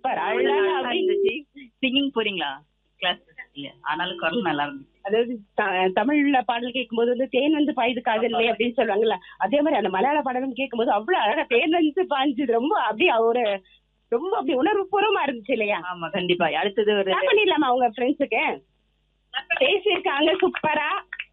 Super அழகா அப்படி singing போறீங்களா கிளாஸ் இல்ல ஆனாலும் குரல் நல்லா இருந்துச்சு அதாவது த- தமிழ்ல பாடல் கேட்கும்போது வந்து தேன் வந்து பாயுது காதல்லே அப்படின்னு சொல்லுவாங்கல்ல அதே மாதிரி அந்த மலையாள பாடலும் கேட்கும்போது அவ்வளவு அழகா தேன் வந்து பாஞ்சுது ரொம்ப அப்படியே ஒரு ரொம்ப அப்படி உணர்வு பூர்வமா இருந்துச்சு இல்லையா ஆமா கண்டிப்பா அடுத்தது ஒரு என்ன பண்ணிடலாமா உங்க ஃப்ரெண்ட்ஸுக்கு பேசியிருக்காங்க சூப்பரா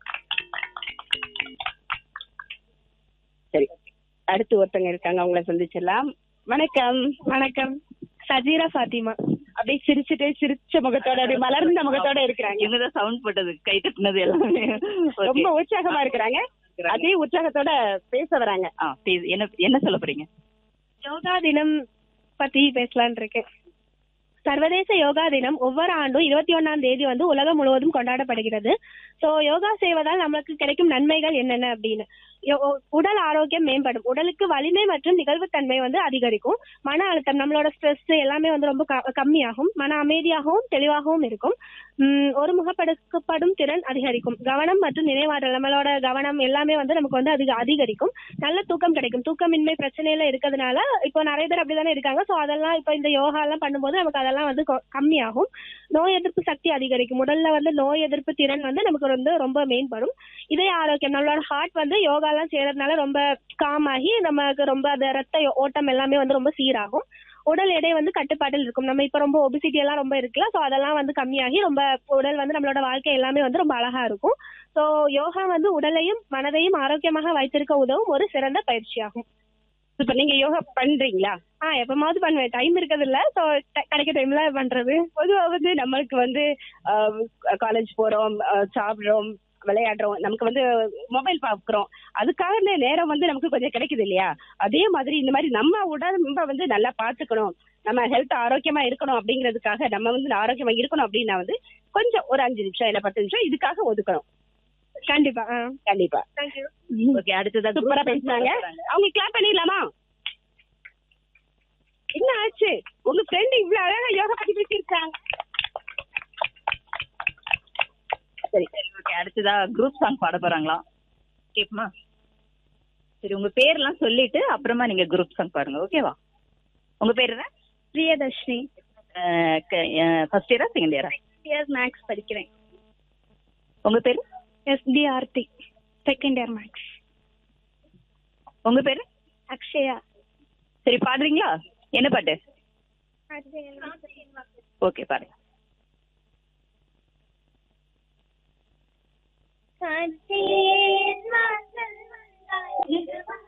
சரி அடுத்து ஒருத்தங்க இருக்காங்க அவங்கள சந்திச்சிடலாம் வணக்கம் வணக்கம் சஜீரா ஃபாத்திமா அப்படியே சிரிச்சுட்டே சிரிச்ச முகத்தோட அப்படியே மலர்ந்த முகத்தோட இருக்கிறாங்க இவங்கதான் சவுண்ட் போட்டது கை தட்டினது எல்லாமே Okay. ரொம்ப உற்சாகமா இருக்கிறாங்க அதே உற்சாகத்தோட பேச வராங்க ஆ, please, என்ன என்ன சொல்ல போறீங்க யோகா தினம் பத்தி பேசலாம்னு இருக்கேன் சர்வதேச யோகா தினம் ஒவ்வொரு ஆண்டும் இருபத்தி ஒண்ணாம் தேதி வந்து உலகம் முழுவதும் கொண்டாடப்படுகிறது சோ யோகா செய்வதால் நமக்கு கிடைக்கும் நன்மைகள் என்னென்ன அப்படின்னு யோ- உடல் ஆரோக்கியம் மேம்படும் உடலுக்கு வலிமை மற்றும் நிகழ்வுத்தன்மை வந்து அதிகரிக்கும் மன அழுத்தம் நம்மளோட ஸ்ட்ரெஸ் எல்லாமே வந்து ரொம்ப க- கம்மியாகும் மன அமைதியாகவும் தெளிவாகவும் இருக்கும் உம் ஒருமுகப்படுத்தப்படும் திறன் அதிகரிக்கும் கவனம் மற்றும் நினைவாற்றல் நம்மளோட கவனம் எல்லாமே வந்து நமக்கு வந்து அதிக அதிகரிக்கும் நல்ல தூக்கம் கிடைக்கும் தூக்கமின்மை பிரச்சனையில இருக்கிறதுனால இப்போ நிறைய பேர் அப்படிதானே இருக்காங்க சோ அதெல்லாம் இப்போ இந்த யோகா எல்லாம் பண்ணும்போது நமக்கு அதெல்லாம் வந்து கொ- கம்மியாகும் நோய் எதிர்ப்பு சக்தி அதிகரிக்கும் உடல்ல வந்து நோய் எதிர்ப்பு திறன் வந்து நமக்கு வந்து ரொம்ப மேம்படும் இதய ஆரோக்கியம் நம்மளோட ஹார்ட் வந்து யோகா எல்லாம் செய்யறதுனால ரொம்ப காம் ஆகி நமக்கு ரொம்ப அந்த ரத்த ஓட்டம் எல்லாமே வந்து ரொம்ப சீராகும் உடல் எடை வந்து கட்டுப்பாட்டில் இருக்கும் நம்ம இப்ப ரொம்ப ஒபிசிட்டி எல்லாம் ரொம்ப இருக்குல்ல சோ அதெல்லாம் வந்து கம்மியாகி ரொம்ப உடல் வந்து நம்மளோட வாழ்க்கை எல்லாமே வந்து ரொம்ப அழகா இருக்கும் சோ யோகா வந்து உடலையும் மனதையும் ஆரோக்கியமாக வைத்திருக்க உதவும் ஒரு சிறந்த பயிற்சியாகும் இப்ப நீங்க யோகா பண்றீங்களா ஆ எப்பமாவது பண்ணுவேன் டைம் இருக்கிறது இல்ல சோ கிடைக்க டைம்ல பண்றது பொதுவா வந்து நம்மளுக்கு வந்து காலேஜ் போறோம் அஹ், சாப்பிடுறோம் விளையாடுறோம் நமக்கு வந்து மொபைல் பாக்குறோம் அதுக்காக நேரம் வந்து நமக்கு கொஞ்சம் கிடைக்குது இல்லையா அதே மாதிரி இந்த மாதிரி நம்ம உடம்ப வந்து நல்லா பாத்துக்கணும் நம்ம ஹெல்த் ஆரோக்கியமா இருக்கணும் அப்படிங்கிறதுக்காக நம்ம வந்து ஆரோக்கியமா இருக்கணும் அப்படின்னா வந்து கொஞ்சம் ஒரு அஞ்சு நிமிஷம் இல்ல பத்து நிமிஷம் இதுக்காக ஒதுக்கணும் கண்டிப்பா ஆ கண்டிப்பா தேங்க்யூ ஓகே அடுத்ததா சூப்பரா பேசினாங்க அவங்க கிளாப் பண்ணிடலாமா என்ன ஆச்சு உங்க ஃப்ரெண்ட் இவ்வளவு அழகா யோகா பத்தி பேசியிருக்காங்க சரி சரி ஓகே அடுத்ததா குரூப் சாங் பாட போறாங்களா கேக்குமா சரி உங்க பேர்லாம் சொல்லிட்டு அப்புறமா நீங்க குரூப் சாங் பாருங்க ஓகேவா உங்க பேர் என்ன பிரியதர்ஷினி ஃபர்ஸ்ட் இயரா செகண்ட் இயரா இயர் மேக்ஸ் படிக்கிறேன் உங்க பேரு ST Aarthi second year maths உங்க பேரு அக்ஷயா சரி பாடுறீங்களா என்ன பாட்டு ஓகே பாருங்க காற்றே வாசல் வந்தாய்